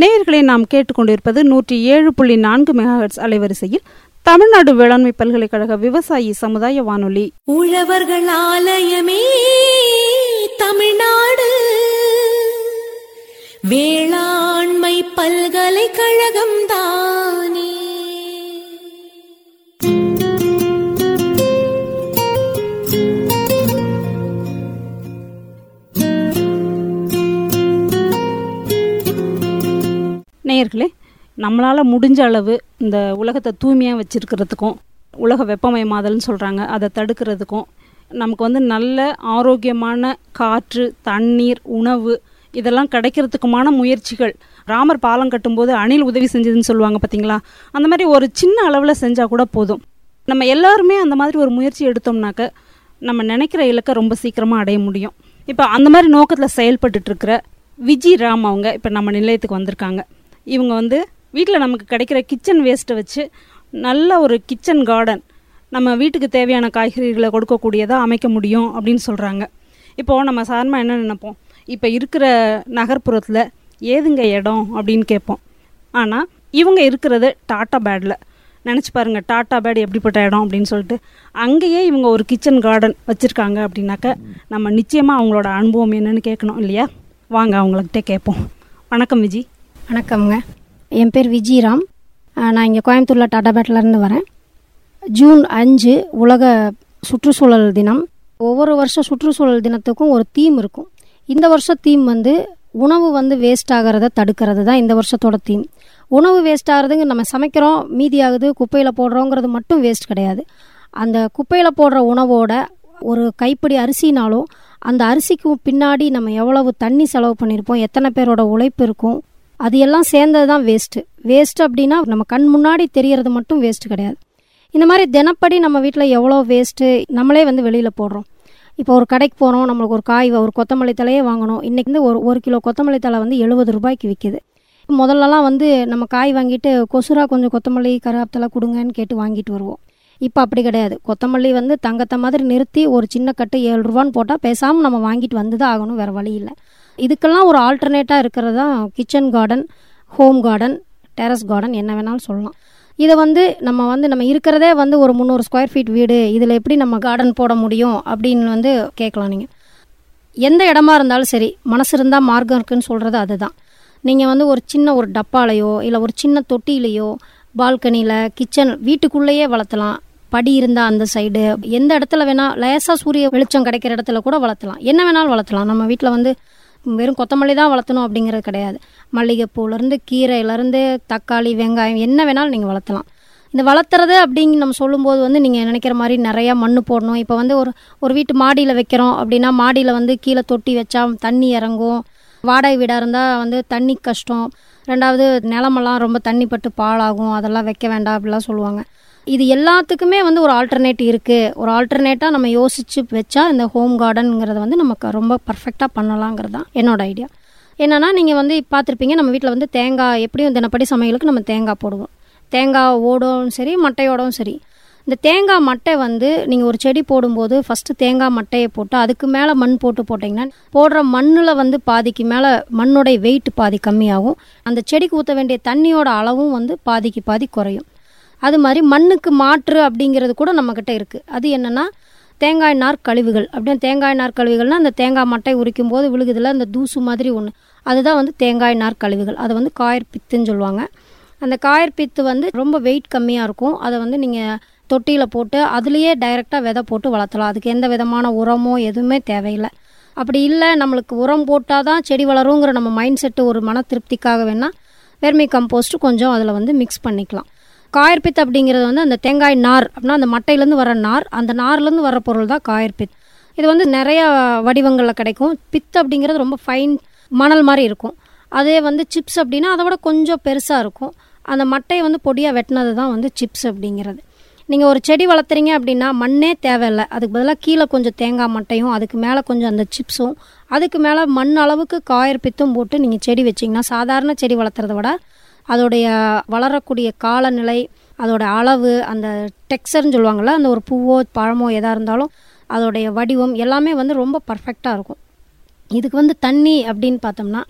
நேயர்களை நாம் கேட்டுக்கொண்டிருப்பது நூற்றி ஏழு புள்ளி நான்கு மெகாஹெட்ஸ் அலைவரிசையில் தமிழ்நாடு வேளாண்மை பல்கலைக்கழக விவசாயி சமுதாய வானொலி உழவர்கள் ஆலயமே தமிழ்நாடு வேளாண்மை பல்கலைக்கழகம் தானே நேயர்களே நம்மளால் முடிஞ்ச அளவு இந்த உலகத்தை தூய்மையாக வச்சிருக்கிறதுக்கும் உலக வெப்பமயமாதல்னு சொல்கிறாங்க அதை தடுக்கிறதுக்கும் நமக்கு வந்து நல்ல ஆரோக்கியமான காற்று தண்ணீர் உணவு இதெல்லாம் கிடைக்கிறதுக்குமான முயற்சிகள் ராமர் பாலம் கட்டும்போது அணில் உதவி செஞ்சதுன்னு சொல்லுவாங்க பார்த்தீங்களா அந்த மாதிரி ஒரு சின்ன அளவில் செஞ்சால் கூட போதும் நம்ம எல்லாருமே அந்த மாதிரி ஒரு முயற்சி எடுத்தோம்னாக்க நம்ம நினைக்கிற இலக்கை ரொம்ப சீக்கிரமாக அடைய முடியும் இப்போ அந்த மாதிரி நோக்கத்தில் செயல்பட்டுட்டு இருக்கிற விஜி ராம் அவங்க இப்போ நம்ம நிலையத்துக்கு வந்திருக்காங்க இவங்க வந்து வீட்டில் நமக்கு கிடைக்கிற கிச்சன் வேஸ்ட்டை வச்சு நல்ல ஒரு கிச்சன் கார்டன் நம்ம வீட்டுக்கு தேவையான காய்கறிகளை கொடுக்கக்கூடியதாக அமைக்க முடியும் அப்படின்னு சொல்கிறாங்க இப்போது நம்ம சாதாரணமாக என்ன நினைப்போம் இப்போ இருக்கிற நகர்ப்புறத்தில் ஏதுங்க இடம் அப்படின்னு கேட்போம் ஆனால் இவங்க இருக்கிறது டாட்டா பேடில் நினச்சி பாருங்கள் டாட்டா பேட் எப்படிப்பட்ட இடம் அப்படின்னு சொல்லிட்டு அங்கேயே இவங்க ஒரு கிச்சன் கார்டன் வச்சுருக்காங்க அப்படின்னாக்க நம்ம நிச்சயமாக அவங்களோட அனுபவம் என்னன்னு கேட்கணும் இல்லையா வாங்க அவங்கள்கிட்ட கேட்போம் வணக்கம் விஜி வணக்கம்ங்க என் பேர் விஜயராம் அஹ் நான் இங்கே கோயம்புத்தூரில் டாட்டாபேட்டிலேருந்து வரேன் ஜூன் அஞ்சு உலக சுற்றுச்சூழல் தினம் ஒவ்வொரு வருஷம் சுற்றுச்சூழல் தினத்துக்கும் ஒரு தீம் இருக்கும் இந்த வருஷம் தீம் வந்து உணவு வந்து வேஸ்ட் ஆகிறத தடுக்கிறது தான் இந்த வருஷத்தோட தீம் உணவு வேஸ்ட் ஆகிறதுங்க நம்ம சமைக்கிறோம் மீதி ஆகுது குப்பையில் போடுறோங்கிறது மட்டும் வேஸ்ட் கிடையாது அந்த குப்பையில் போடுற உணவோட ஒரு கைப்பிடி அரிசினாலும் அந்த அரிசிக்கு பின்னாடி நம்ம எவ்வளவு தண்ணி செலவு பண்ணியிருப்போம் எத்தனை பேரோட உழைப்பு இருக்கும் அது எல்லாம் சேர்ந்தது தான் வேஸ்ட்டு வேஸ்ட் அப்படின்னா நம்ம கண் முன்னாடி தெரியறது மட்டும் வேஸ்ட் கிடையாது இந்த மாதிரி தினப்படி நம்ம வீட்டில் எவ்வளோ வேஸ்ட்டு நம்மளே வந்து வெளியில் போடுறோம் இப்போ ஒரு கடைக்கு போகிறோம் நம்மளுக்கு ஒரு காய் ஒரு கொத்தமல்லி தலையே வாங்கணும் இன்றைக்கி வந்து ஒரு ஒரு கிலோ கொத்தமல்லி தலை வந்து எழுபது ரூபாய்க்கு விற்கிது முதல்லலாம் வந்து நம்ம காய் வாங்கிட்டு கொசுரா கொஞ்சம் கொத்தமல்லி கருவேப்பிலை கொடுங்கன்னு கேட்டு வாங்கிட்டு வருவோம் இப்போ அப்படி கிடையாது கொத்தமல்லி வந்து தங்கத்தை மாதிரி நிறுத்தி ஒரு சின்ன கட்டு ஏழு ரூபான்னு போட்டால் பேசாமல் நம்ம வாங்கிட்டு வந்து தான் ஆகணும் வேறு வழி இல்லை இதுக்கெல்லாம் ஒரு ஆல்டர்னேட்டாக இருக்கிறது தான் kitchen garden home garden terrace garden என்ன வேணாலும் சொல்லலாம் இதை வந்து நம்ம வந்து நம்ம இருக்கிறதே வந்து ஒரு முந்நூறு ஸ்கொயர் ஃபீட் வீடு இதில் எப்படி நம்ம கார்டன் போட முடியும் அப்படின்னு வந்து கேட்கலாம் நீங்கள் எந்த இடமா இருந்தாலும் சரி மனசு இருந்தால் மார்க்கம் இருக்குன்னு சொல்கிறது அதுதான் நீங்கள் வந்து ஒரு சின்ன ஒரு டப்பாலையோ இல்லை ஒரு சின்ன தொட்டிலையோ பால்கனியில் கிச்சன் வீட்டுக்குள்ளேயே வளர்த்தலாம் படி இருந்தால் அந்த சைடு எந்த இடத்துல வேணால் லேசாக சூரிய வெளிச்சம் கிடைக்கிற இடத்துல கூட வளர்த்தலாம் என்ன வேணாலும் வளர்த்தலாம் நம்ம வீட்டில் வந்து வெறும் கொத்தமல்லி தான் வளர்த்தணும் அப்படிங்கிறது கிடையாது மல்லிகைப்பூலேருந்து கீரையிலேருந்து தக்காளி வெங்காயம் என்ன வேணாலும் நீங்கள் வளர்த்தலாம் இந்த வளர்த்துறது அப்படிங்க நம்ம சொல்லும்போது வந்து நீங்கள் நினைக்கிற மாதிரி நிறையா மண் போடணும் இப்போ வந்து ஒரு ஒரு வீட்டு மாடியில் வைக்கிறோம் அப்படின்னா மாடியில் வந்து கீழே தொட்டி வச்சா தண்ணி இறங்கும் வாடகை வீடாக இருந்தால் வந்து தண்ணி கஷ்டம் ரெண்டாவது நிலமெல்லாம் ரொம்ப தண்ணி பட்டு பாழாகும் அதெல்லாம் வைக்க வேண்டாம் அப்படிலாம் சொல்லுவாங்க இது எல்லாத்துக்குமே வந்து ஒரு ஆல்டர்னேட் இருக்குது ஒரு ஆல்டர்னேட்டாக நம்ம யோசித்து வச்சா இந்த ஹோம் கார்டனுங்கிறத வந்து நமக்கு ரொம்ப பர்ஃபெக்டாக பண்ணலாங்கிறது தான் என்னோட ஐடியா என்னென்னா நீங்கள் வந்து பார்த்துருப்பீங்க நம்ம வீட்டில் வந்து தேங்காய் எப்படியும் தினப்படி சமையலுக்கு நம்ம தேங்காய் போடுவோம் தேங்காய் ஓடும் சரி மட்டையோடவும் சரி இந்த தேங்காய் மட்டை வந்து நீங்கள் ஒரு செடி போடும்போது ஃபஸ்ட்டு தேங்காய் மட்டையை போட்டு அதுக்கு மேலே மண் போட்டு போட்டிங்கன்னா போடுற மண்ணில் வந்து பாதிக்கு மேலே மண்ணோடைய வெயிட் பாதி கம்மியாகும் அந்த செடிக்கு ஊற்ற வேண்டிய தண்ணியோட அளவும் வந்து பாதிக்கு பாதி குறையும் அது மாதிரி மண்ணுக்கு மாற்று அப்படிங்கிறது கூட நம்மக்கிட்ட இருக்குது அது என்னென்னா தேங்காய் நார் கழிவுகள் அப்படியே தேங்காய் நார் கழிவுகள்னால் அந்த தேங்காய் மட்டை உரிக்கும் போது விழுகுதில்ல அந்த தூசு மாதிரி ஒன்று அதுதான் வந்து தேங்காய் நார் கழிவுகள் அதை வந்து காயர் பித்துன்னு சொல்லுவாங்க அந்த காயர் பித்து வந்து ரொம்ப வெயிட் கம்மியாக இருக்கும் அதை வந்து நீங்கள் தொட்டியில் போட்டு அதுலேயே டைரெக்டாக விதை போட்டு வளர்த்தலாம் அதுக்கு எந்த விதமான உரமோ எதுவுமே தேவையில்லை அப்படி இல்லை நம்மளுக்கு உரம் போட்டால் தான் செடி வளருங்கிற நம்ம மைண்ட் செட்டு ஒரு மன திருப்திக்காக வேணால் வெர்மி கம்போஸ்ட் கொஞ்சம் அதில் வந்து மிக்ஸ் பண்ணிக்கலாம் காயர்பித் அப்படிங்கிறது வந்து அந்த தேங்காய் நார் அப்படின்னா அந்த மட்டையிலேருந்து வர நார் அந்த நார்லேருந்து வர பொருள் தான் காயர்பித் இது வந்து நிறைய வடிவங்களில் கிடைக்கும் பித் அப்படிங்கிறது ரொம்ப ஃபைன் மணல் மாதிரி இருக்கும் அதே வந்து சிப்ஸ் அப்படின்னா அதை விட கொஞ்சம் பெருசாக இருக்கும் அந்த மட்டையை வந்து பொடியாக வெட்டினது தான் வந்து சிப்ஸ் அப்படிங்கிறது நீங்கள் ஒரு செடி வளர்த்துறீங்க அப்படின்னா மண்ணே தேவையில்லை அதுக்கு பதிலாக கீழே கொஞ்சம் தேங்காய் மட்டையும் அதுக்கு மேலே கொஞ்சம் அந்த சிப்ஸும் அதுக்கு மேலே மண் அளவுக்கு காயர் பித்தும் போட்டு நீங்கள் செடி வச்சிங்கன்னா சாதாரண செடி வளர்த்துறத விட அதோடைய வளரக்கூடிய காலநிலை அதோட அளவு அந்த டெக்ஸ்சர்னு சொல்லுவாங்கள்ல அந்த ஒரு பூவோ பழமோ எதாக இருந்தாலும் அதோடைய வடிவம் எல்லாமே வந்து ரொம்ப பர்ஃபெக்டாக இருக்கும் இதுக்கு வந்து தண்ணி அப்படின்னு பார்த்தோம்னா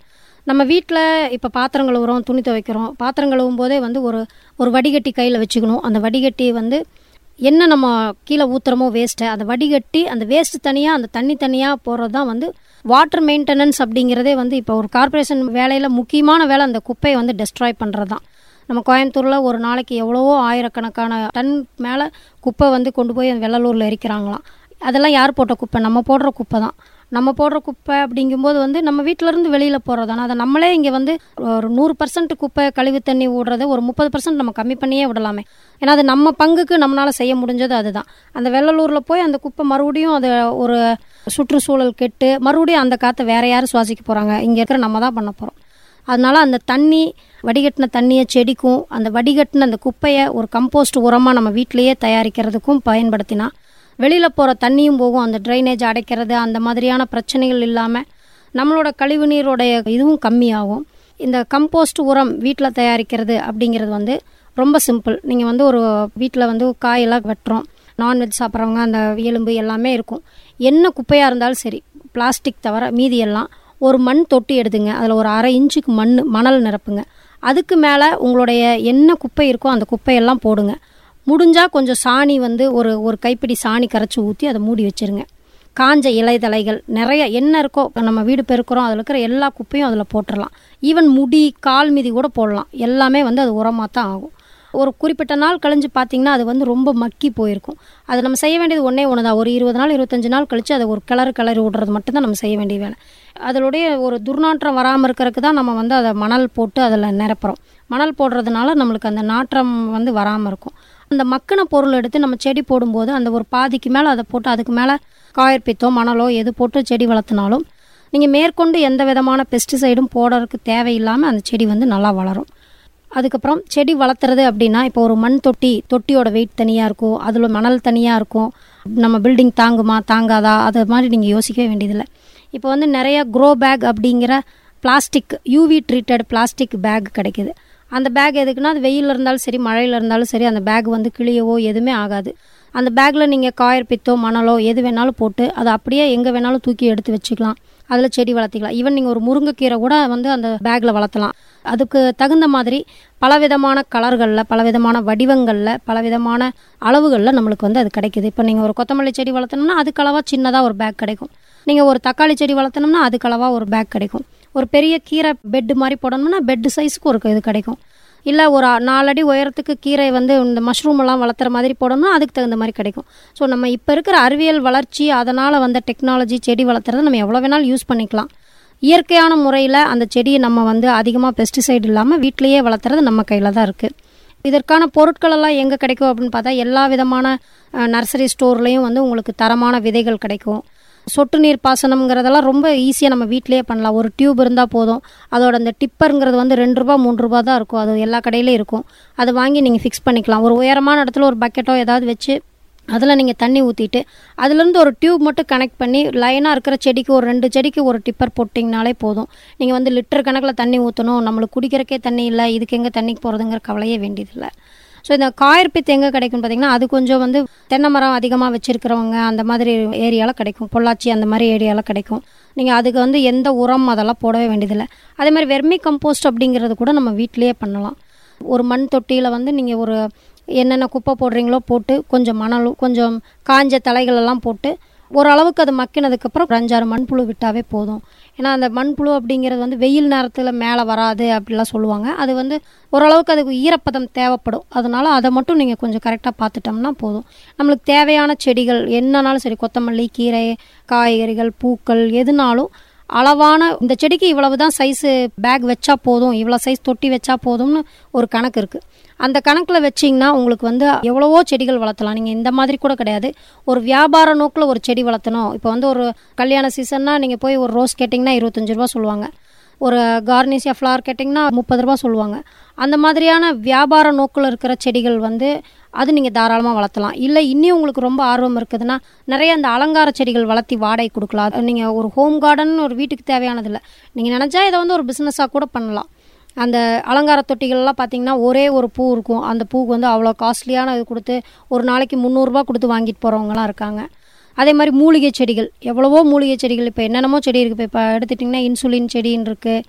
நம்ம வீட்டில் இப்போ பாத்திரம் கழுவுறோம் துணி துவைக்கிறோம் பாத்திரம் கழுவும் போதே வந்து ஒரு ஒரு வடிகட்டி கையில் வச்சுக்கணும் அந்த வடிகட்டி வந்து என்ன நம்ம கீழே ஊற்றுறமோ வேஸ்ட்டை அந்த வடிகட்டி அந்த வேஸ்ட் தனியாக அந்த தண்ணி தனியாக போகிறது தான் வந்து வாட்டர் மெயின்டெனன்ஸ் அப்படிங்கிறதே வந்து இப்போ ஒரு கார்ப்பரேஷன் வேலையில் முக்கியமான வேலை அந்த குப்பையை வந்து டெஸ்ட்ராய் பண்ணுறது தான் நம்ம கோயம்புத்தூரில் ஒரு நாளைக்கு எவ்வளவோ ஆயிரக்கணக்கான டன் மேலே குப்பை வந்து கொண்டு போய் அந்த வெள்ளலூரில் எரிக்கிறாங்களாம் அதெல்லாம் யார் போட்ட குப்பை நம்ம போடுற குப்பை தான் நம்ம போடுற குப்பை அப்படிங்கும்போது வந்து நம்ம வீட்டிலேருந்து வெளியில் போகிறதான அதை நம்மளே இங்கே வந்து ஒரு நூறு பர்சன்ட் குப்பை கழிவு தண்ணி விடுறத ஒரு முப்பது பர்சன்ட் நம்ம கம்மி பண்ணியே விடலாமே ஏன்னா அது நம்ம பங்குக்கு நம்மளால் செய்ய முடிஞ்சது அதுதான் அந்த வெள்ளலூரில் போய் அந்த குப்பை மறுபடியும் அது ஒரு சுற்றுச்சூழல் கெட்டு மறுபடியும் அந்த காற்றை வேற யாரும் சுவாசிக்க போகிறாங்க இங்கே இருக்கிற நம்ம தான் பண்ண போகிறோம் அதனால அந்த தண்ணி வடிகட்டின தண்ணியை செடிக்கும் அந்த வடிகட்டின அந்த குப்பையை ஒரு கம்போஸ்ட் உரமாக நம்ம வீட்டிலேயே தயாரிக்கிறதுக்கும் பயன்படுத்தினா வெளியில் போகிற தண்ணியும் போகும் அந்த ட்ரைனேஜ் அடைக்கிறது அந்த மாதிரியான பிரச்சனைகள் இல்லாமல் நம்மளோட கழிவு நீரோடைய இதுவும் கம்மியாகும் இந்த கம்போஸ்ட் உரம் வீட்டில் தயாரிக்கிறது அப்படிங்கிறது வந்து ரொம்ப சிம்பிள் நீங்கள் வந்து ஒரு வீட்டில் வந்து காயெல்லாம் வெட்டுறோம் நான்வெஜ் சாப்பிட்றவங்க அந்த எலும்பு எல்லாமே இருக்கும் என்ன குப்பையாக இருந்தாலும் சரி பிளாஸ்டிக் தவிர மீதி எல்லாம் ஒரு மண் தொட்டி எடுத்துங்க அதில் ஒரு அரை இன்ச்சுக்கு மண் மணல் நிரப்புங்க அதுக்கு மேலே உங்களுடைய என்ன குப்பை இருக்கோ அந்த குப்பையெல்லாம் போடுங்க முடிஞ்சால் கொஞ்சம் சாணி வந்து ஒரு ஒரு கைப்பிடி சாணி கரைச்சி ஊற்றி அதை மூடி வச்சிருங்க காஞ்ச இலைதலைகள் நிறைய என்ன இருக்கோ நம்ம வீடு பெருக்கிறோம் அதில் இருக்கிற எல்லா குப்பையும் அதில் போட்டுடலாம் ஈவன் முடி கால் மிதி கூட போடலாம் எல்லாமே வந்து அது உரமாக தான் ஆகும் ஒரு குறிப்பிட்ட நாள் கழிஞ்சு பார்த்தீங்கன்னா அது வந்து ரொம்ப மக்கி போயிருக்கும் அது நம்ம செய்ய வேண்டியது ஒன்றே ஒன்று தான் ஒரு இருபது நாள் இருபத்தஞ்சு நாள் கழித்து அதை ஒரு கிளறு கிளறி விடுறது மட்டும்தான் நம்ம செய்ய வேண்டிய வேலை அதனுடைய ஒரு துர்நாற்றம் வராமல் இருக்கிறதுக்கு தான் நம்ம வந்து அதை மணல் போட்டு அதில் நிரப்புறோம் மணல் போடுறதுனால நம்மளுக்கு அந்த நாற்றம் வந்து வராமல் இருக்கும் அந்த மக்கின பொருள் எடுத்து நம்ம செடி போடும்போது அந்த ஒரு பாதிக்கு மேலே அதை போட்டு அதுக்கு மேலே காயற்பித்தோ மணலோ எது போட்டு செடி வளர்த்தினாலும் நீங்கள் மேற்கொண்டு எந்த விதமான பெஸ்டிசைடும் போடுறதுக்கு தேவையில்லாமல் அந்த செடி வந்து நல்லா வளரும் அதுக்கப்புறம் செடி வளர்த்துறது அப்படின்னா இப்போ ஒரு மண் தொட்டி தொட்டியோட வெயிட் தனியாக இருக்கும் அதில் மணல் தனியாக இருக்கும் நம்ம பில்டிங் தாங்குமா தாங்காதா அது மாதிரி நீங்கள் யோசிக்கவே வேண்டியதில்லை இப்போ வந்து நிறைய க்ரோ பேக் அப்படிங்கிற plastic UV treated plastic bag கிடைக்குது அந்த பேக் எதுக்குன்னா அது வெயிலில் இருந்தாலும் சரி மழையில் இருந்தாலும் சரி அந்த பேக் வந்து கிளியவோ எதுவுமே ஆகாது அந்த பேக்கில் நீங்கள் காயர் பித்தோ மணலோ எது வேணாலும் போட்டு அதை அப்படியே எங்கே வேணாலும் தூக்கி எடுத்து வச்சுக்கலாம் அதில் செடி வளர்த்திக்கலாம் ஈவன் நீங்கள் ஒரு முருங்கைக்கீரை கூட வந்து அந்த பேக்கில் வளர்த்தலாம் அதுக்கு தகுந்த மாதிரி பலவிதமான கலர்களில் பலவிதமான வடிவங்களில் பலவிதமான அளவுகளில் நம்மளுக்கு வந்து அது கிடைக்குது இப்போ நீங்கள் ஒரு கொத்தமல்லி செடி வளர்த்தணும்னா அதுக்கு அளவாக சின்னதாக ஒரு பேக் கிடைக்கும் நீங்கள் ஒரு தக்காளி செடி வளர்த்தணும்னா அதுக்கு அளவாக ஒரு பேக் கிடைக்கும் ஒரு பெரிய கீரை பெட்டு மாதிரி போடணும்னா பெட்டு சைஸ்க்கு ஒரு இது கிடைக்கும் இல்லை ஒரு நாலடி உயரத்துக்கு கீரை வந்து இந்த மஷ்ரூம் எல்லாம் வளர்த்துற மாதிரி போடணும்னா அதுக்கு தகுந்த மாதிரி கிடைக்கும் ஸோ நம்ம இப்போ இருக்கிற அறிவியல் வளர்ச்சி அதனால் வந்த டெக்னாலஜி செடி வளர்த்துறதை நம்ம எவ்வளோ வேணாலும் யூஸ் பண்ணிக்கலாம் இயற்கையான முறையில் அந்த செடியை நம்ம வந்து அதிகமாக பெஸ்டிசைடு இல்லாமல் வீட்டிலேயே வளர்த்துறது நம்ம கையில் தான் இருக்குது இதற்கான பொருட்கள் எல்லாம் எங்கே கிடைக்கும் அப்படின்னு பார்த்தா எல்லா விதமான நர்சரி ஸ்டோர்லேயும் வந்து உங்களுக்கு தரமான விதைகள் கிடைக்கும் சொட்டு நீர் பாசனம்ங்கிறதெல்லாம் ரொம்ப ஈஸியாக நம்ம வீட்டிலேயே பண்ணலாம் ஒரு டியூப் இருந்தால் போதும் அதோட அந்த டிப்பருங்கிறது வந்து ரெண்டு ரூபா மூணு ரூபா தான் இருக்கும் அது எல்லா கடையிலையும் இருக்கும் அதை வாங்கி நீங்கள் ஃபிக்ஸ் பண்ணிக்கலாம் ஒரு உயரமான இடத்துல ஒரு பக்கெட்டோ ஏதாவது வச்சு அதில் நீங்கள் தண்ணி ஊற்றிட்டு அதுலேருந்து ஒரு டியூப் மட்டும் கனெக்ட் பண்ணி லைனாக இருக்கிற செடிக்கு ஒரு ரெண்டு செடிக்கு ஒரு டிப்பர் போட்டிங்கனாலே போதும் நீங்கள் வந்து லிட்டர் கணக்கில் தண்ணி ஊற்றணும் நம்மளுக்கு குடிக்கிறக்கே தண்ணி இல்லை இதுக்கு எங்கே தண்ணிக்கு போகிறதுங்கிற கவலையே வேண்டியதில்லை ஸோ இந்த காயற்பித்து எங்கே கிடைக்கும்னு பார்த்தீங்கன்னா அது கொஞ்சம் வந்து தென்னை மரம் அதிகமாக வச்சுருக்கிறவங்க அந்த மாதிரி ஏரியாவில் கிடைக்கும் பொள்ளாச்சி அந்த மாதிரி ஏரியாவில் கிடைக்கும் நீங்கள் அதுக்கு வந்து எந்த உரம் அதெல்லாம் போடவே வேண்டியதில்லை அதே மாதிரி வெர்மி கம்போஸ்ட் அப்படிங்கிறது கூட நம்ம வீட்டிலேயே பண்ணலாம் ஒரு மண் தொட்டியில் வந்து நீங்கள் ஒரு என்னென்ன குப்பை போடுறீங்களோ போட்டு கொஞ்சம் மணலும் கொஞ்சம் காஞ்ச தலைகள் எல்லாம் போட்டு ஓரளவுக்கு அது மக்கினதுக்கப்புறம் ஒரு அஞ்சாறு மண்புழு விட்டாவே போதும் ஏன்னா அந்த மண்புழு அப்படிங்கிறது வந்து வெயில் நேரத்தில் மேலே வராது அப்படிலாம் சொல்லுவாங்க அது வந்து ஓரளவுக்கு அதுக்கு ஈரப்பதம் தேவைப்படும் அதனால அதை மட்டும் நீங்கள் கொஞ்சம் கரெக்டாக பார்த்துட்டோம்னா போதும் நம்மளுக்கு தேவையான செடிகள் என்னன்னாலும் சரி கொத்தமல்லி கீரை காய்கறிகள் பூக்கள் எதுனாலும் அளவான இந்த செடிக்கு இவ்வளவு தான் சைஸு பேக் வச்சா போதும் இவ்வளோ சைஸ் தொட்டி வச்சா போதும்னு ஒரு கணக்கு இருக்குது அந்த கணக்கில் வச்சிங்கன்னா உங்களுக்கு வந்து எவ்வளவோ செடிகள் வளர்த்தலாம் நீங்கள் இந்த மாதிரி கூட கிடையாது ஒரு வியாபார நோக்கில் ஒரு செடி வளர்த்தணும் இப்போ வந்து ஒரு கல்யாண சீசன்னா நீங்கள் போய் ஒரு ரோஸ் கேட்டிங்கன்னா இருபத்தஞ்சி ரூபா சொல்லுவாங்க ஒரு கார்னிஷியா ஃப்ளவர் கேட்டிங்கன்னா முப்பது ரூபா சொல்லுவாங்க அந்த மாதிரியான வியாபார நோக்கில் இருக்கிற செடிகள் வந்து அது நீங்கள் தாராளமாக வளர்த்தலாம் இல்லை இன்னும் உங்களுக்கு ரொம்ப ஆர்வம் இருக்குதுன்னா நிறைய அந்த அலங்கார செடிகள் வளர்த்தி வாடகை கொடுக்கலாம் நீங்கள் ஒரு ஹோம் கார்டன் ஒரு வீட்டுக்கு தேவையானதில்லை நீங்கள் நினச்சா இதை வந்து ஒரு பிஸ்னஸாக கூட பண்ணலாம் அந்த அலங்கார தொட்டிகள்லாம் பார்த்தீங்கன்னா ஒரே ஒரு பூ இருக்கும் அந்த பூக்கு வந்து அவ்வளோ காஸ்ட்லியான இது கொடுத்து ஒரு நாளைக்கு முந்நூறுரூபா கொடுத்து வாங்கிட்டு போகிறவங்களாம் இருக்காங்க அதே மாதிரி மூலிகை செடிகள் எவ்வளவோ மூலிகை செடிகள் இப்போ என்னென்னமோ செடி இருக்குது இப்போ இப்போ எடுத்துட்டிங்கன்னா இன்சுலின் செடின்னு இருக்குது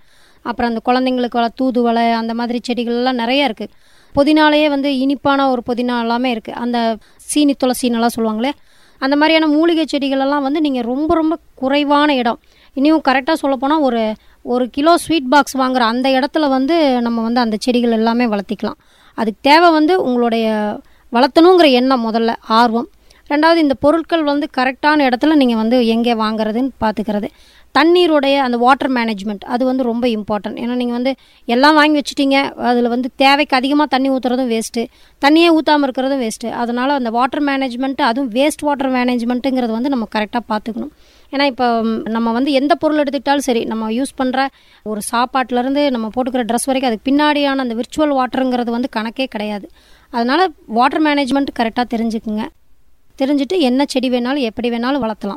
அப்புறம் அந்த குழந்தைங்களுக்கு வள தூதுவளை அந்த மாதிரி செடிகள்லாம் நிறைய இருக்குது புதினாலேயே வந்து இனிப்பான ஒரு புதினா எல்லாமே இருக்குது அந்த சீனி துளசின்னெல்லாம் சொல்லுவாங்களே அந்த மாதிரியான மூலிகை செடிகளெல்லாம் வந்து நீங்கள் ரொம்ப ரொம்ப குறைவான இடம் இனியும் கரெக்டாக சொல்லப்போனால் ஒரு ஒரு கிலோ ஸ்வீட் பாக்ஸ் வாங்குற அந்த இடத்துல வந்து நம்ம வந்து அந்த செடிகள் எல்லாமே வளர்த்திக்கலாம் அதுக்கு தேவை வந்து உங்களுடைய வளர்த்தணுங்கிற எண்ணம் முதல்ல ஆர்வம் ரெண்டாவது இந்த பொருட்கள் வந்து கரெக்டான இடத்துல நீங்கள் வந்து எங்கே வாங்குறதுன்னு பார்த்துக்கிறது தண்ணீருடைய அந்த வாட்டர் மேனேஜ்மெண்ட் அது வந்து ரொம்ப இம்பார்ட்டன்ட் ஏன்னா நீங்கள் வந்து எல்லாம் வாங்கி வச்சுட்டீங்க அதில் வந்து தேவைக்கு அதிகமாக தண்ணி ஊற்றுறதும் வேஸ்ட்டு தண்ணியே ஊற்றாமல் இருக்கிறதும் வேஸ்ட்டு அதனால் அந்த வாட்டர் மேனேஜ்மெண்ட் அதுவும் வேஸ்ட் வாட்டர் மேனேஜ்மெண்ட்டுங்கிறது வந்து நம்ம கரெக்டாக பார்த்துக்கணும் ஏன்னா இப்போ ம், நம்ம வந்து எந்த பொருள் எடுத்துக்கிட்டாலும் சரி நம்ம யூஸ் பண்ணுற ஒரு சாப்பாட்டிலேருந்து நம்ம போட்டுக்கிற ட்ரெஸ் வரைக்கும் அதுக்கு பின்னாடியான அந்த விர்ச்சுவல் வாட்டருங்கிறது வந்து கணக்கே கிடையாது அதனால் வாட்டர் மேனேஜ்மெண்ட் கரெக்டாக தெரிஞ்சுக்குங்க தெரிஞ்சுட்டு என்ன செடி வேணாலும் எப்படி வேணாலும் வளர்த்தலாம்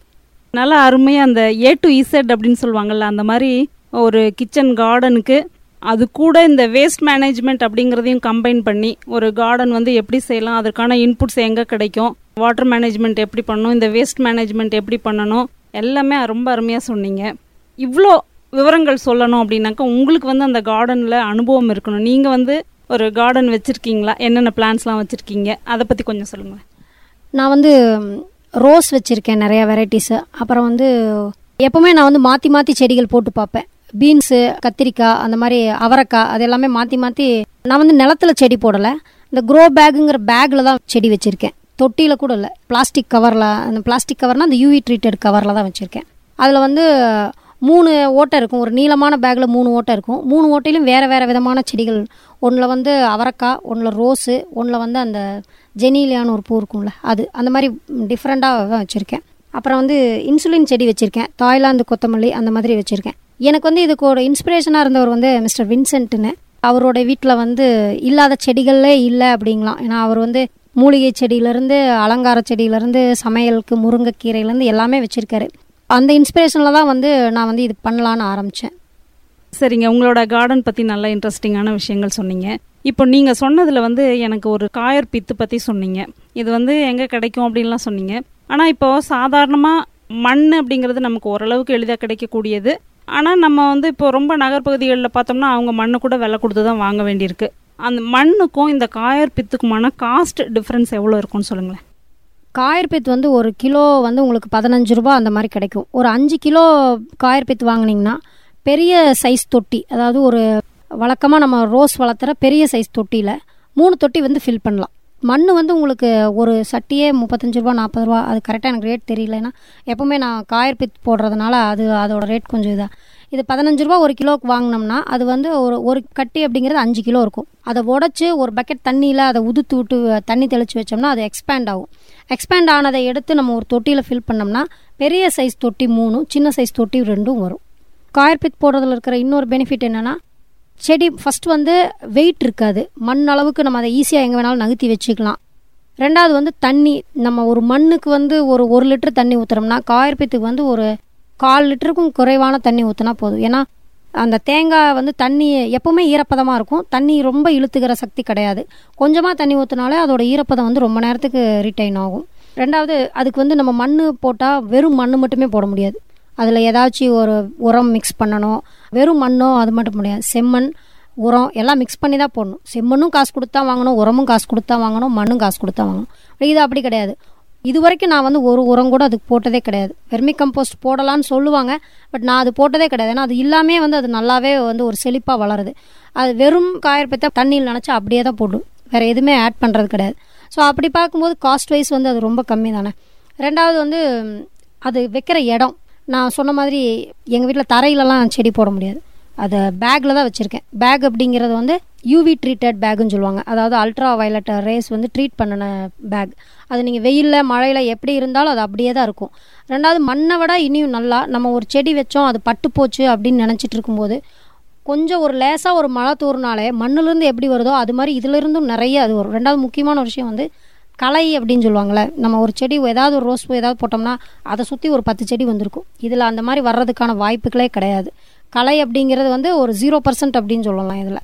நல்லா அருமையாக அந்த ஏ டு இசட் அப்படின்னு சொல்லுவாங்கல்ல அந்த மாதிரி ஒரு கிச்சன் கார்டனுக்கு அது கூட இந்த வேஸ்ட் மேனேஜ்மெண்ட் அப்படிங்கிறதையும் கம்பைன் பண்ணி ஒரு கார்டன் வந்து எப்படி செய்யலாம் அதற்கான இன்புட்ஸ் எங்கே கிடைக்கும் வாட்டர் மேனேஜ்மெண்ட் எப்படி பண்ணணும் இந்த வேஸ்ட் மேனேஜ்மெண்ட் எப்படி பண்ணணும் எல்லாமே ரொம்ப அருமையாக சொன்னீங்க இவ்வளோ விவரங்கள் சொல்லணும் அப்படின்னாக்கா உங்களுக்கு வந்து அந்த கார்டனில் அனுபவம் இருக்கணும் நீங்கள் வந்து ஒரு கார்டன் வச்சுருக்கீங்களா என்னென்ன பிளான்ஸ்லாம் வச்சுருக்கீங்க அதை பற்றி கொஞ்சம் சொல்லுங்கள் நான் வந்து ரோஸ் வச்சுருக்கேன் நிறையா வெரைட்டிஸு அப்புறம் வந்து எப்போவுமே நான் வந்து மாற்றி மாற்றி செடிகள் போட்டு பார்ப்பேன் பீன்ஸு கத்திரிக்காய் அந்த மாதிரி அவரைக்காய் அது எல்லாமே மாற்றி மாற்றி நான் வந்து நிலத்துல செடி போடலை இந்த க்ரோ பேக்குங்கிற பேக்கில் தான் செடி வச்சுருக்கேன் தொட்டியில் கூட இல்லை பிளாஸ்டிக் கவரில் அந்த பிளாஸ்டிக் கவர்னால் அந்த யூவி ட்ரீட்டட் கவரில் தான் வச்சுருக்கேன் அதில் வந்து மூணு ஓட்டை இருக்கும் ஒரு நீளமான பேக்கில் மூணு ஓட்டை இருக்கும் மூணு ஓட்டையிலும் வேறு வேறு விதமான செடிகள் ஒன்றில் வந்து அவரைக்காய் ஒன்றில் ரோஸு ஒன்றில் வந்து அந்த ஜெனிலியான்னு ஒரு பூ இருக்கும்ல அது அந்த மாதிரி டிஃப்ரெண்ட்டாக தான் வச்சுருக்கேன் அப்புறம் வந்து இன்சுலின் செடி வச்சுருக்கேன் தாய்லாந்து கொத்தமல்லி அந்த மாதிரி வச்சுருக்கேன் எனக்கு வந்து இதுக்கு ஒரு இன்ஸ்பிரேஷனாக இருந்தவர் வந்து மிஸ்டர் வின்சென்ட்னு அவரோட வீட்டில் வந்து இல்லாத செடிகளே இல்லை அப்படிங்களாம் ஏன்னா அவர் வந்து மூலிகை செடியிலேருந்து அலங்கார செடியிலேருந்து சமையலுக்கு முருங்கைக்கீரையிலேருந்து எல்லாமே வச்சுருக்காரு அந்த இன்ஸ்பிரேஷனில் தான் வந்து நான் வந்து இது பண்ணலான்னு ஆரம்பித்தேன் சரிங்க உங்களோட கார்டன் பற்றி நல்ல இன்ட்ரெஸ்டிங்கான விஷயங்கள் சொன்னீங்க இப்போ நீங்கள் சொன்னதில் வந்து எனக்கு ஒரு காயர் பித்து பற்றி சொன்னீங்க இது வந்து எங்கே கிடைக்கும் அப்படின்லாம் சொன்னீங்க ஆனால் இப்போ சாதாரணமாக மண் அப்படிங்கிறது நமக்கு ஓரளவுக்கு எளிதாக கிடைக்கக்கூடியது ஆனால் நம்ம வந்து இப்போ ரொம்ப நகர்ப்பகுதிகளில் பார்த்தோம்னா அவங்க மண்ணு கூட விலை கொடுத்து தான் வாங்க வேண்டியிருக்கு அந்த மண்ணுக்கும் இந்த காயர் பித்துக்குமான காஸ்ட் டிஃப்ரென்ஸ் எவ்வளோ இருக்கும்னு சொல்லுங்களேன் காயர்பித் வந்து ஒரு கிலோ வந்து உங்களுக்கு பதினஞ்சு ரூபா அந்த மாதிரி கிடைக்கும் ஒரு அஞ்சு கிலோ காயர்பித் வாங்குனீங்கன்னா பெரிய சைஸ் தொட்டி அதாவது ஒரு வழக்கமாக நம்ம ரோஸ் வளர்த்துற பெரிய சைஸ் தொட்டியில் மூணு தொட்டி வந்து ஃபில் பண்ணலாம் மண் வந்து உங்களுக்கு ஒரு சட்டியே முப்பத்தஞ்சு ரூபா நாற்பது ரூபா அது கரெக்டாக எனக்கு ரேட் தெரியல ஏன்னா எப்போவுமே நான் காயர்பித் போடுறதுனால அது அதோட ரேட் கொஞ்சம் இதாக இது பதினஞ்சு ரூபா ஒரு கிலோவுக்கு வாங்கினோம்னா அது வந்து ஒரு ஒரு கட்டி அப்படிங்கிறது அஞ்சு கிலோ இருக்கும் அதை உடச்சி ஒரு பக்கெட் தண்ணியில் அதை உதுத்து விட்டு தண்ணி தெளித்து வச்சோம்னா அது எக்ஸ்பேண்ட் ஆகும் எக்ஸ்பேண்ட் ஆனதை எடுத்து நம்ம ஒரு தொட்டியில் ஃபில் பண்ணோம்னா பெரிய சைஸ் தொட்டி மூணும் சின்ன சைஸ் தொட்டி ரெண்டும் வரும் காயர்பித் போடுறதுல இருக்கிற இன்னொரு பெனிஃபிட் என்னென்னா செடி ஃபர்ஸ்ட் வந்து வெயிட் இருக்காது மண் அளவுக்கு நம்ம அதை ஈஸியாக எங்கே வேணாலும் நகர்த்தி வச்சுக்கலாம் ரெண்டாவது வந்து தண்ணி நம்ம ஒரு மண்ணுக்கு வந்து ஒரு ஒரு லிட்டர் தண்ணி ஊற்றுறோம்னா காயர்பித்துக்கு வந்து ஒரு கால் லிட்டருக்கும் குறைவான தண்ணி ஊற்றினா போதும் ஏன்னா அந்த தேங்காய் வந்து தண்ணி எப்பவுமே ஈரப்பதமாக இருக்கும் தண்ணி ரொம்ப இழுத்துக்கிற சக்தி கிடையாது கொஞ்சமாக தண்ணி ஊற்றினாலே அதோட ஈரப்பதம் வந்து ரொம்ப நேரத்துக்கு ரிட்டைன் ஆகும் ரெண்டாவது அதுக்கு வந்து நம்ம மண் போட்டால் வெறும் மண் மட்டுமே போட முடியாது அதில் ஏதாச்சும் ஒரு உரம் மிக்ஸ் பண்ணணும் வெறும் மண்ணோ அது மட்டும் முடியாது செம்மண் உரம் எல்லாம் மிக்ஸ் பண்ணி தான் போடணும் செம்மண்ணும் காசு கொடுத்தா வாங்கணும் உரமும் காசு கொடுத்தா வாங்கணும் மண்ணும் காசு கொடுத்தா வாங்கணும் இது அப்படி கிடையாது இது வரைக்கும் நான் வந்து ஒரு உரம் கூட அதுக்கு போட்டதே கிடையாது வெர்மி கம்போஸ்ட் போடலான்னு சொல்லுவாங்க பட் நான் அது போட்டதே கிடையாது ஏன்னா அது இல்லாமே வந்து அது நல்லாவே வந்து ஒரு செழிப்பாக வளருது அது வெறும் காயற்பத்தை தண்ணியில் நினச்சா அப்படியே தான் போடும் வேறு எதுவுமே ஆட் பண்ணுறது கிடையாது ஸோ அப்படி பார்க்கும்போது காஸ்ட் வைஸ் வந்து அது ரொம்ப கம்மி தானே ரெண்டாவது வந்து ம், அது வைக்கிற இடம் நான் சொன்ன மாதிரி எங்கள் வீட்டில் தரையிலலாம் செடி போட முடியாது அதை பேக்கில் தான் வச்சுருக்கேன் பேக் அப்படிங்கிறது வந்து யூவி ட்ரீட்டட் பேக்குன்னு சொல்லுவாங்க அதாவது அல்ட்ரா வயலட் ரேஸ் வந்து ட்ரீட் பண்ணின பேக் அது நீங்கள் வெயிலில் மழையில் எப்படி இருந்தாலும் அது அப்படியே தான் இருக்கும் ரெண்டாவது மண்ணை விட இனியும் நல்லா நம்ம ஒரு செடி வச்சோம் அது பட்டு போச்சு அப்படின்னு நினச்சிட்டு இருக்கும்போது கொஞ்சம் ஒரு லேசாக ஒரு மழை தூறினாலே மண்ணுலேருந்து எப்படி வருதோ அது மாதிரி இதுலேருந்தும் நிறைய அது வரும் ரெண்டாவது முக்கியமான ஒரு விஷயம் வந்து களை அப்படின்னு சொல்லுவாங்கள்ல நம்ம ஒரு செடி ஏதாவது ஒரு ரோஸ் பூ ஏதாவது போட்டோம்னா அதை சுற்றி ஒரு பத்து செடி வந்திருக்கும் இதில் அந்த மாதிரி வர்றதுக்கான வாய்ப்புகளே கிடையாது களை அப்படிங்கிறது வந்து ஒரு ஜீரோ பர்சன்ட் அப்படின்னு சொல்லலாம் இதில்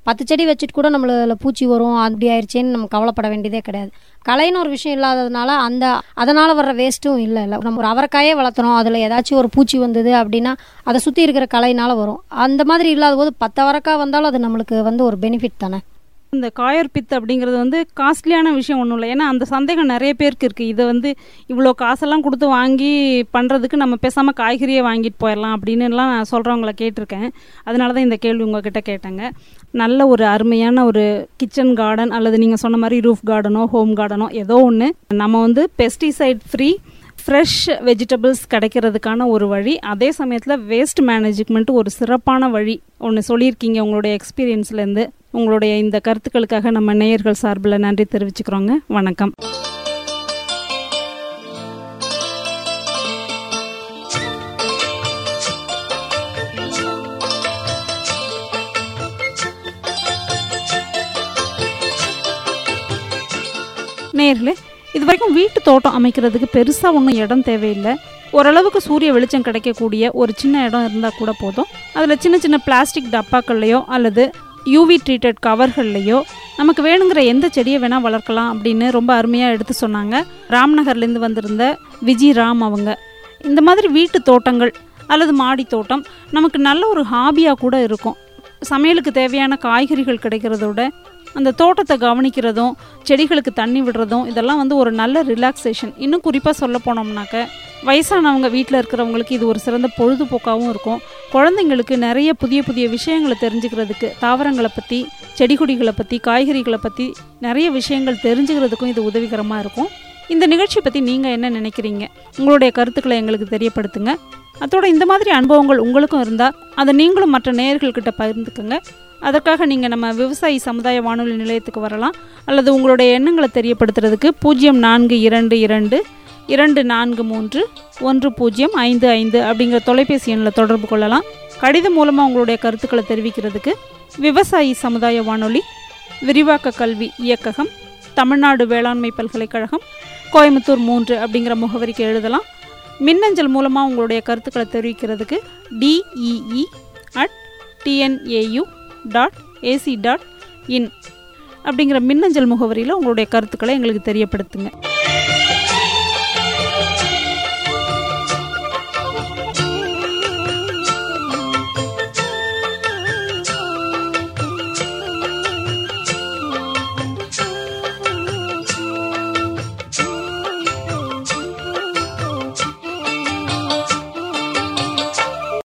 பத்து செடி வச்சுட்டு கூட நம்மள பூச்சி வரும் அப்படி ஆயிடுச்சேன்னு நம்ம கவலைப்பட வேண்டியதே கிடையாது களைன்னு ஒரு விஷயம் இல்லாததுனால அந்த அதனால் வர்ற வேஸ்ட்டும் இல்லை இல்லை நம்ம ஒரு அவரைக்காயே வளர்த்துறோம் அதில் ஏதாச்சும் ஒரு பூச்சி வந்தது அப்படின்னா அதை சுற்றி இருக்கிற களையினால வரும் அந்த மாதிரி இல்லாத போது பத்து அவரைக்காய் வந்தாலும் அது நம்மளுக்கு வந்து ஒரு பெனிஃபிட் தானே இந்த காயர் பித் அப்படிங்கிறது வந்து காஸ்ட்லியான விஷயம் ஒன்றும் இல்லை ஏன்னா அந்த சந்தேகம் நிறைய பேருக்கு இருக்குது இதை வந்து இவ்வளோ காசெல்லாம் கொடுத்து வாங்கி பண்ணுறதுக்கு நம்ம பேசாமல் காய்கறியை வாங்கிட்டு போயிடலாம் அப்படின்னுலாம் நான் சொல்கிறவங்கள கேட்டிருக்கேன் அதனால தான் இந்த கேள்வி உங்ககிட்ட கேட்டேங்க நல்ல ஒரு அருமையான ஒரு கிச்சன் கார்டன் அல்லது நீங்கள் சொன்ன மாதிரி ரூஃப் கார்டனோ ஹோம் கார்டனோ ஏதோ ஒன்று நம்ம வந்து பெஸ்டிசைட் ஃப்ரீ ஃப்ரெஷ் வெஜிடபிள்ஸ் கிடைக்கிறதுக்கான ஒரு வழி அதே சமயத்தில் வேஸ்ட் மேனேஜ்மெண்ட் ஒரு சிறப்பான வழி ஒன்று சொல்லியிருக்கீங்க உங்களுடைய எக்ஸ்பீரியன்ஸ்லேருந்து உங்களுடைய இந்த கருத்துக்களுக்காக நம்ம நேயர்கள் சார்பில் நன்றி தெரிவிச்சுக்கிறோங்க வணக்கம் நேயர்களே இது வரைக்கும் வீட்டு தோட்டம் அமைக்கிறதுக்கு பெருசாக ஒன்றும் இடம் தேவையில்லை ஓரளவுக்கு சூரிய வெளிச்சம் கிடைக்கக்கூடிய ஒரு சின்ன இடம் இருந்தால் கூட போதும் அதில் சின்ன சின்ன பிளாஸ்டிக் டப்பாக்கள்லையோ அல்லது யூவி ட்ரீட்டட் கவர்கள்லையோ நமக்கு வேணுங்கிற எந்த செடியை வேணால் வளர்க்கலாம் அப்படின்னு ரொம்ப அருமையாக எடுத்து சொன்னாங்க ராம்நகர்லேருந்து வந்திருந்த விஜி ராம் அவங்க இந்த மாதிரி வீட்டு தோட்டங்கள் அல்லது மாடி தோட்டம் நமக்கு நல்ல ஒரு ஹாபியாக கூட இருக்கும் சமையலுக்கு தேவையான காய்கறிகள் கிடைக்கிறதோட அந்த தோட்டத்தை கவனிக்கிறதும் செடிகளுக்கு தண்ணி விடுறதும் இதெல்லாம் வந்து ஒரு நல்ல ரிலாக்ஸேஷன் இன்னும் குறிப்பாக சொல்ல போனோம்னாக்க வயசானவங்க வீட்டில் இருக்கிறவங்களுக்கு இது ஒரு சிறந்த பொழுதுபோக்காகவும் இருக்கும் குழந்தைங்களுக்கு நிறைய புதிய புதிய விஷயங்களை தெரிஞ்சுக்கிறதுக்கு தாவரங்களை பற்றி செடி கொடிகளை பற்றி காய்கறிகளை பற்றி நிறைய விஷயங்கள் தெரிஞ்சுக்கிறதுக்கும் இது உதவிகரமாக இருக்கும் இந்த நிகழ்ச்சி பற்றி நீங்கள் என்ன நினைக்கிறீங்க உங்களுடைய கருத்துக்களை எங்களுக்கு தெரியப்படுத்துங்க அதோட இந்த மாதிரி அனுபவங்கள் உங்களுக்கும் இருந்தால் அதை நீங்களும் மற்ற நேயர்கள்கிட்ட பகிர்ந்துக்குங்க அதற்காக நீங்கள் நம்ம விவசாயி சமுதாய வானொலி நிலையத்துக்கு வரலாம் அல்லது உங்களுடைய எண்ணங்களை தெரியப்படுத்துறதுக்கு பூஜ்ஜியம் நான்கு இரண்டு இரண்டு இரண்டு நான்கு மூன்று ஒன்று பூஜ்ஜியம் ஐந்து ஐந்து அப்படிங்கிற தொலைபேசி எண்ணில் தொடர்பு கொள்ளலாம் கடிதம் மூலமாக உங்களுடைய கருத்துக்களை தெரிவிக்கிறதுக்கு விவசாயி சமுதாய வானொலி விரிவாக்க கல்வி இயக்ககம் தமிழ்நாடு வேளாண்மை பல்கலைக்கழகம் கோயம்புத்தூர் மூன்று அப்படிங்கிற முகவரிக்கு எழுதலாம் மின்னஞ்சல் மூலமாக உங்களுடைய கருத்துக்களை தெரிவிக்கிறதுக்கு DEE at TNAU dot AC dot in அப்படிங்கிற மின்னஞ்சல் முகவரியில் உங்களுடைய கருத்துக்களை எங்களுக்கு தெரியப்படுத்துங்க